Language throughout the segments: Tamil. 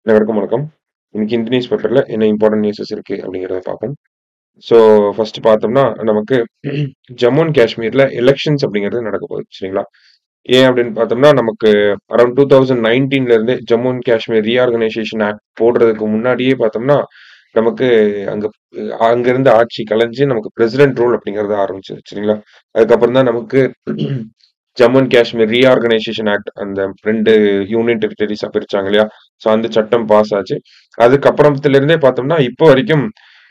அனைவருக்கும் வணக்கம். இன்னைக்கு இந்த நியூஸ் பேப்பர்ல என்ன இம்பார்ட்டன்ட் நியூஸஸ் இருக்கு அப்படிங்கிறத பார்ப்போம். ஸோ ஃபர்ஸ்ட் பார்த்தோம்னா, நமக்கு ஜம்மு அண்ட் காஷ்மீர்ல எலக்ஷன்ஸ் அப்படிங்கிறது நடக்க போகுது. சரிங்களா? ஏன் அப்படின்னு பார்த்தோம்னா, நமக்கு அரவுண்ட் 2019ல இருந்தே Jammu and Kashmir reorganisation act போடுறதுக்கு முன்னாடியே பார்த்தோம்னா, நமக்கு அங்க அங்க இருந்த ஆட்சி கலைஞ்சு நமக்கு பிரசிடென்ட் ரூல் அப்படிங்கிறது ஆரம்பிச்சது. சரிங்களா? அதுக்கப்புறம் தான் நமக்கு Jammu and Kashmir reorganisation act அந்த 2 யூனியன் டெரிட்டரிஸா பிரிச்சாங்க இல்லையா? ஸோ அந்த சட்டம் பாஸ் ஆச்சு. அதுக்கப்புறத்துல இருந்தே பார்த்தோம்னா, இப்போ வரைக்கும்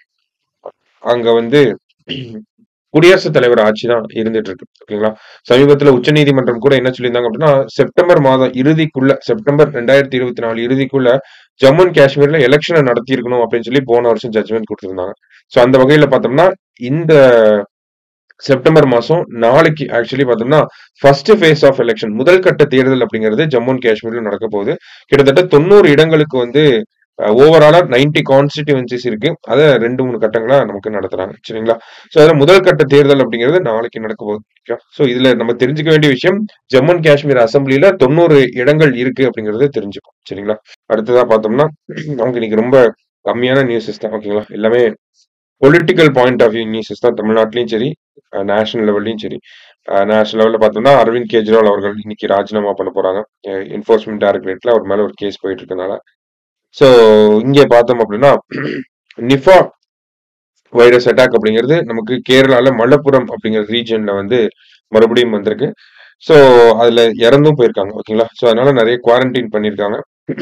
அங்க வந்து குடியரசுத் தலைவர் ஆட்சி தான் இருந்துட்டு இருக்கு. ஓகேங்களா? சமீபத்தில உச்சநீதிமன்றம் கூட என்ன சொல்லியிருந்தாங்க அப்படின்னா, செப்டம்பர் மாதம் இறுதிக்குள்ள செப்டம்பர் 2024 இறுதிக்குள்ள ஜம்மு அண்ட் காஷ்மீர்ல எலக்ஷன நடத்தியிருக்கணும் அப்படின்னு சொல்லி போன வருஷம் ஜட்ஜ்மென்ட் குடுத்திருந்தாங்க. ஸோ அந்த வகையில பார்த்தோம்னா, இந்த செப்டம்பர் மாசம் நாளைக்கு ஆக்சுவலி பார்த்தோம்னா, ஃபர்ஸ்ட் ஃபேஸ் ஆஃப் எலக்ஷன் முதல் கட்ட தேர்தல் அப்படிங்கிறது ஜம்மு அண்ட் காஷ்மீர்ல நடக்க போகுது. கிட்டத்தட்ட 90 இடங்களுக்கு வந்து அ ஓவராலா 90 கான்ஸ்டிட்யூயன்சிஸ் இருக்கு. அத 2, 3 கட்டங்களா நமக்கு நடத்துறாங்க. சரிங்களா? ஸோ அதுல முதல் கட்ட தேர்தல் அப்படிங்கிறது நாளைக்கு நடக்க போகுது. ஓகே. ஸோ இதுல நம்ம தெரிஞ்சுக்க வேண்டிய விஷயம், ஜம்மு அண்ட் காஷ்மீர் அசெம்பிளில 90 இடங்கள் இருக்கு அப்படிங்கிறத தெரிஞ்சுக்கணும். சரிங்களா? அடுத்ததா பார்த்தோம்னா, நமக்கு இன்னைக்கு ரொம்ப கம்மியான நியூஸஸ் தான். ஓகேங்களா? எல்லாமே political point of view newses தான் தமிழ்நாட்டிலயும் சரி, அ நேஷனல் லெவல்லயும் சரி. அ நேஷனல் லெவல்ல பார்த்தோம்னா, அரவிந்த் கெஜ்ரிவால் அவர்கள் இன்னைக்கு ராஜினாமா பண்ண போறாங்க. எ என்ஃபோர்ஸ்மென்ட் டைரக்டரேட்ல அவர் மேல ஒரு கேஸ் போயிட்டு இருக்கனால. ஸோ இங்க பார்த்தோம் அப்படின்னா, நிஃபா வைரஸ் அட்டாக் அப்படிங்கிறது நமக்கு கேரளால மலப்புரம் அப்படிங்கிற ரீஜியன்ல வந்து மறுபடியும் வந்திருக்கு. ஸோ அதுல இறந்தும் போயிருக்காங்க. ஓகேங்களா? ஸோ அதனால நெறைய குவாரன்டைன் பண்ணியிருக்காங்க.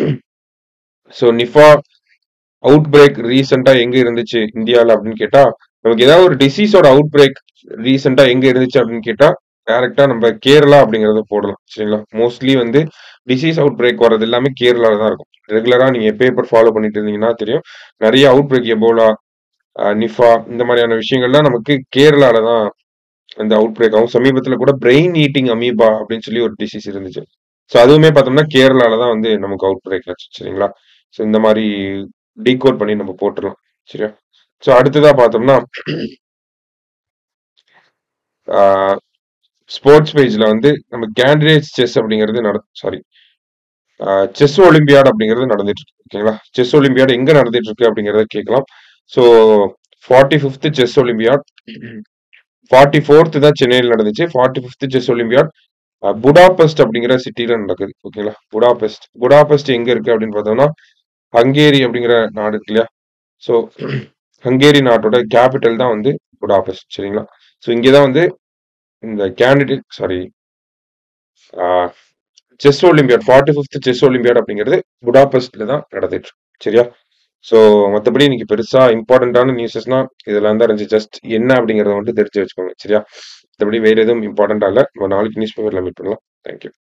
ஸோ நிஃபா அவுட் பிரேக் ரீசென்ட்டா எங்க இருந்துச்சு இந்தியால அப்படின்னு கேட்டா, நமக்கு ஏதாவது ஒரு டிசீஸோட அவுட் பிரேக் ரீசென்ட்டா எங்க இருந்துச்சு அப்படின்னு கேட்டா, டைரக்ட்டா நம்ம கேரளா அப்படிங்கிறத போடலாம். சரிங்களா? மோஸ்ட்லி வந்து டிசீஸ் அவுட் பிரேக் வர்றது எல்லாமே கேரளால தான் இருக்கும். ரெகுலரா நீங்க பேப்பர் ஃபாலோ பண்ணிட்டு இருந்தீங்கன்னா தெரியும். நெறைய அவுட் பிரேக் எபோலா, அ நிஃபா இந்த மாதிரியான விஷயங்கள்லாம் நமக்கு கேரளால தான் அந்த அவுட் பிரேக் ஆகும். சமீபத்தில கூட பிரெயின் ஈட்டிங் அமீபா அப்படின்னு சொல்லி ஒரு டிசீஸ் இருந்துச்சு. ஸோ அதுவுமே பார்த்தோம்னா, கேரளால தான் வந்து நமக்கு அவுட் பிரேக் ஆச்சு. சரிங்களா? ஸோ இந்த மாரி டீகோட் பண்ணி நம்ம போட்டுறலாம். சரியா? ஸோ அடுத்ததா பார்த்தோம்னா ஆ ஸ்போர்ட்ஸ் பேஜ்ல வந்து நம்ம கேண்டிடேட்ஸ் செஸ் அப்படிங்கிறது நட சாரி ஆ செஸ் ஒலிம்பியாட் அப்படிங்கிறது நடந்துட்டு இருக்கு. ஓகேங்களா? செஸ் ஒலிம்பியாட் எங்க நடந்துட்டு இருக்கு அப்படிங்கிறத கேட்கலாம். ஸோ 45த் செஸ் ஒலிம்பியாட் 44த் தான் சென்னையில நடந்துச்சு. 45த் செஸ் ஒலிம்பியாட் அ புடாபெஸ்ட் அப்படிங்கிற சிட்டில நடக்குது. ஓகேங்களா? புடாபெஸ்ட். புடாபெஸ்ட் எங்க இருக்கு அப்படின்னு பார்த்தோம்னா, ஹங்கேரி அப்படிங்கிற நாடு இருக்கு இல்லையா? ஸோ ஹங்கேரி நாட்டோட கேப்பிட்டல் தான் வந்து புடாபெஸ்ட். சரிங்களா? ஸோ இங்க தான் வந்து இந்த கேண்டிடேட் சாரி ஆ செஸ் ஒலிம்பியாட் 45த் செஸ் ஒலிம்பியாட் அப்படிங்கிறது புடாபெஸ்ட்ல தான் நடந்துட்டு இருக்கு. சரியா? ஸோ மத்தபடி இன்னைக்கு பெருசா இம்பார்ட்டன்ட்டான நியூஸஸ்னா இதெல்லாம் தான் இருந்துச்சு. ஜஸ்ட் என்ன அப்படிங்கிறத மட்டும் தெரிஞ்சு வச்சுக்கோங்க. சரியா? மத்தபடி வேற எதுவும் இம்பார்ட்டன்ட்டா இல்ல. நம்ம நாளைக்கு நியூஸ் பேப்பர்ல மீட் பண்ணலாம். Thank you.